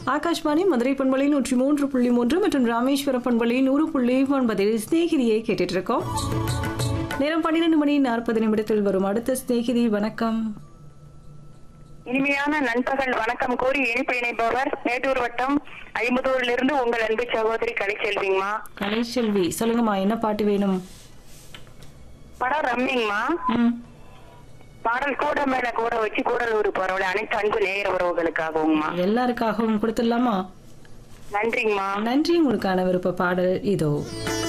ஆகாஷ்வாணி மதுரை பண்பலை நூற்றி மூன்று புள்ளி மூன்று மற்றும் ராமேஸ்வர பண்பலை நூறு புள்ளி ஒன்பதில் சிநேகிதியை கேட்டுட்டு இருக்கோம் நேரம் பன்னிரெண்டு மணி நாற்பது நிமிடத்தில் வரும் அடுத்த சிநேகிதி வணக்கம் இனிமையான நண்பகல் வணக்கம் கூறி இனிப்பு இணைப்பவர் மேட்டூர் வட்டம் ஐம்பதூரிலிருந்து உங்கள் அன்பு சகோதரி கலைச்செல்விங்கம்மா கலைச்செல்வி சொல்லுங்கம்மா என்ன பாட்டு வேணும் படம் ரம்மிங்கம்மா ம் பாடல் கூட மேல கூட வச்சு கூடலூர் போறவளை அனைத்து அன்பு நேயர் உறவுகளுக்காகவும்மா எல்லாருக்காகவும் கொடுத்துடலாமா நன்றிங்கம்மா நன்றி உங்களுக்கான விருப்ப பாடல் இதோ